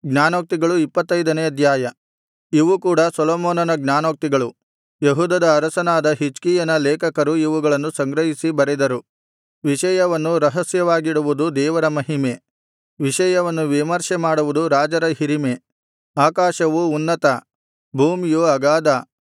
ಜ್ಞಾನೋಕ್ತಿಗಳು ಇಪ್ಪತ್ತೈದನೇ ಅಧ್ಯಾಯ ಇವು ಕೂಡ ಸೊಲೊಮೋನನ ಜ್ಞಾನೋಕ್ತಿಗಳು ಯೆಹೂದದ ಅರಸನಾದ ಹಿಜ್ಕೀಯನ ಲೇಖಕರು ಇವುಗಳನ್ನು ಸಂಗ್ರಹಿಸಿ ಬರೆದರು ವಿಷಯವನ್ನು ರಹಸ್ಯವಾಗಿಡುವುದು ದೇವರ ಮಹಿಮೆ ವಿಷಯವನ್ನು ವಿಮರ್ಶೆ ಮಾಡುವುದು ರಾಜರ ಹಿರಿಮೆ ಆಕಾಶವು ಉನ್ನತ ಭೂಮಿಯು ಅಗಾಧ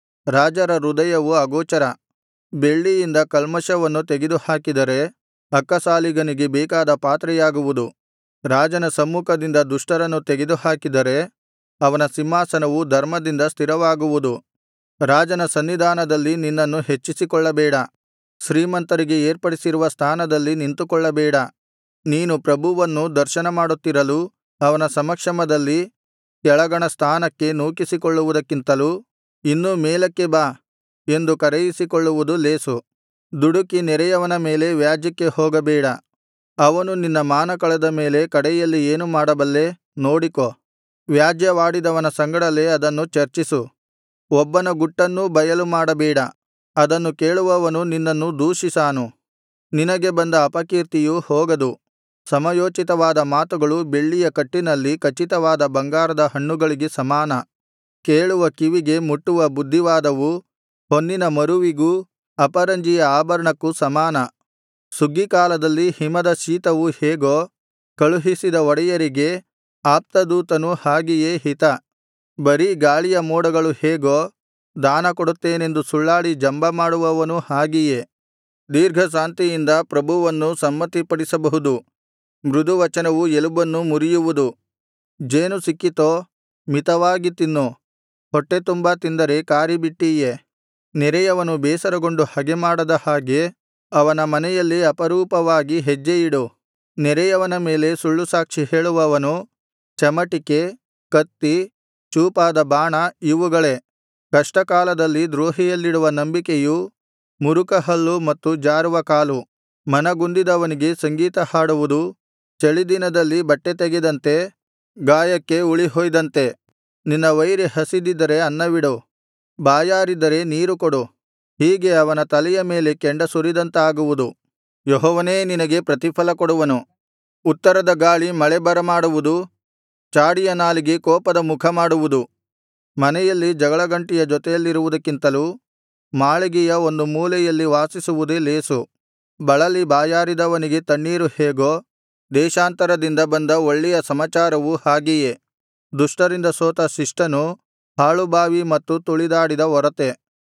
ರಾಜರ ಹೃದಯವು ಅಗೋಚರ ಬೆಳ್ಳಿಯಿಂದ ಕಲ್ಮಷವನ್ನು ತೆಗೆದುಹಾಕಿದರೆ ಅಕ್ಕಸಾಲಿಗನಿಗೆ ಬೇಕಾದ ಪಾತ್ರೆಯಾಗುವುದು ರಾಜನ ಸಮ್ಮುಖದಿಂದ ದುಷ್ಟರನ್ನು ತೆಗೆದುಹಾಕಿದರೆ ಅವನ ಸಿಂಹಾಸನವು ಧರ್ಮದಿಂದ ಸ್ಥಿರವಾಗುವುದು ರಾಜನ ಸನ್ನಿಧಾನದಲ್ಲಿ ನಿನ್ನನ್ನು ಹೆಚ್ಚಿಸಿಕೊಳ್ಳಬೇಡ ಶ್ರೀಮಂತರಿಗೆ ಏರ್ಪಡಿಸಿರುವ ಸ್ಥಾನದಲ್ಲಿ ನಿಂತುಕೊಳ್ಳಬೇಡ ನೀನು ಪ್ರಭುವನ್ನು ದರ್ಶನಮಾಡುತ್ತಿರಲು ಅವನ ಸಮಕ್ಷಮದಲ್ಲಿ ಕೆಳಗಣ ಸ್ಥಾನಕ್ಕೆ ನೂಕಿಸಿಕೊಳ್ಳುವುದಕ್ಕಿಂತಲೂ ಇನ್ನೂ ಮೇಲಕ್ಕೆ ಬಾ ಎಂದು ಕರೆಯಿಸಿಕೊಳ್ಳುವುದು ಲೇಸು ದುಡುಕಿ ನೆರೆಯವನ ಮೇಲೆ ವ್ಯಾಜ್ಯಕ್ಕೆ ಹೋಗಬೇಡ ಅವನು ನಿನ್ನ ಮಾನ ಕಳೆದ ಮೇಲೆ ಕಡೆಯಲ್ಲಿ ಏನು ಮಾಡಬಲ್ಲೆ ನೋಡಿಕೋ ವ್ಯಾಜ್ಯವಾಡಿದವನ ಸಂಗಡಲೇ ಅದನ್ನು ಚರ್ಚಿಸು ಒಬ್ಬನ ಗುಟ್ಟನ್ನೂ ಬಯಲು ಮಾಡಬೇಡ ಅದನ್ನು ಕೇಳುವವನು ನಿನ್ನನ್ನು ದೂಷಿಸಾನು ನಿನಗೆ ಬಂದ ಅಪಕೀರ್ತಿಯು ಹೋಗದು ಸಮಯೋಚಿತವಾದ ಮಾತುಗಳು ಬೆಳ್ಳಿಯ ಕಟ್ಟಿನಲ್ಲಿ ಖಚಿತವಾದ ಬಂಗಾರದ ಹಣ್ಣುಗಳಿಗೆ ಸಮಾನ ಕೇಳುವ ಕಿವಿಗೆ ಮುಟ್ಟುವ ಬುದ್ಧಿವಾದವು ಹೊನ್ನಿನ ಮರುವಿಗೂ ಅಪರಂಜಿಯ ಆಭರಣಕ್ಕೂ ಸಮಾನ ಸುಗ್ಗೀಕಾಲದಲ್ಲಿ ಹಿಮದ ಶೀತವು ಹೇಗೋ ಕಳುಹಿಸಿದ ಒಡೆಯರಿಗೆ ಆಪ್ತದೂತನು ಹಾಗೆಯೇ ಹಿತ ಬರೀ ಗಾಳಿಯ ಮೋಡಗಳು ಹೇಗೋ ದಾನಕೊಡುತ್ತೇನೆಂದು ಸುಳ್ಳಾಡಿ ಜಂಬಮಾಡುವವನು ಹಾಗೆಯೇ ದೀರ್ಘಶಾಂತಿಯಿಂದ ಪ್ರಭುವನ್ನು ಸಮ್ಮತಿಪಡಿಸಬಹುದು ಮೃದುವಚನವು ಎಲುಬನ್ನು ಮುರಿಯುವುದು ಜೇನು ಸಿಕ್ಕಿತೋ ಮಿತವಾಗಿ ತಿನ್ನು ಹೊಟ್ಟೆತುಂಬಾ ತಿಂದರೆ ಕಾರಿಬಿಟ್ಟೀಯೇ ನೆರೆಯವನು ಬೇಸರಗೊಂಡು ಹಗೆಮಾಡದ ಹಾಗೆ ಅವನ ಮನೆಯಲ್ಲಿ ಅಪರೂಪವಾಗಿ ಹೆಜ್ಜೆಯಿಡು ನೆರೆಯವನ ಮೇಲೆ ಸುಳ್ಳುಸಾಕ್ಷಿ ಹೇಳುವವನು ಚಮಟಿಕೆ ಕತ್ತಿ ಚೂಪಾದ ಬಾಣ ಇವುಗಳೇ ಕಷ್ಟಕಾಲದಲ್ಲಿ ದ್ರೋಹಿಯಲ್ಲಿಡುವ ನಂಬಿಕೆಯು ಮುರುಕಹಲ್ಲು ಮತ್ತು ಜಾರುವ ಕಾಲು ಮನಗುಂದಿದವನಿಗೆ ಸಂಗೀತ ಹಾಡುವುದು ಚಳಿದಿನದಲ್ಲಿ ಬಟ್ಟೆ ತೆಗೆದಂತೆ ಗಾಯಕ್ಕೆ ಉಳಿಹೊಯ್ದಂತೆ ನಿನ್ನ ವೈರಿ ಹಸಿದಿದ್ದರೆ ಅನ್ನವಿಡು ಬಾಯಾರಿದ್ದರೆ ನೀರು ಕೊಡು ಹೀಗೆ ಅವನ ತಲೆಯ ಮೇಲೆ ಕೆಂಡ ಸುರಿದಂತಾಗುವುದು ಯೆಹೋವನೇ ನಿನಗೆ ಪ್ರತಿಫಲ ಕೊಡುವನು ಉತ್ತರದ ಗಾಳಿ ಮಳೆ ಬರಮಾಡುವುದು ಚಾಡಿಯ ನಾಲಿಗೆ ಕೋಪದ ಮುಖಮಾಡುವುದು ಮನೆಯಲ್ಲಿ ಜಗಳಗಂಟಿಯ ಜೊತೆಯಲ್ಲಿರುವುದಕ್ಕಿಂತಲೂ ಮಾಳಿಗೆಯ ಒಂದು ಮೂಲೆಯಲ್ಲಿ ವಾಸಿಸುವುದೇ ಲೇಸು ಬಳಲಿ ಬಾಯಾರಿದವನಿಗೆ ತಣ್ಣೀರು ಹೇಗೋ ದೇಶಾಂತರದಿಂದ ಬಂದ ಒಳ್ಳೆಯ ಸಮಾಚಾರವು ಹಾಗೆಯೇ ದುಷ್ಟರಿಂದ ಸೋತ ಶಿಷ್ಟನು ಹಾಳುಬಾವಿ ಮತ್ತು ತುಳಿದಾಡಿದ ಒರತೆ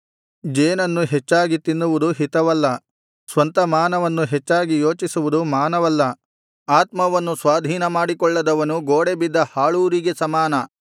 ಜೇನನ್ನು ಹೆಚ್ಚಾಗಿ ತಿನ್ನುವುದು ಹಿತವಲ್ಲ ಸ್ವಂತ ಮಾನವನ್ನು ಹೆಚ್ಚಾಗಿ ಯೋಚಿಸುವುದು ಮಾನವಲ್ಲ ಆತ್ಮವನ್ನು ಸ್ವಾಧೀನಮಾಡಿಕೊಳ್ಳದವನು ಗೋಡೆಬಿದ್ದ ಹಾಳೂರಿಗೆ ಸಮಾನ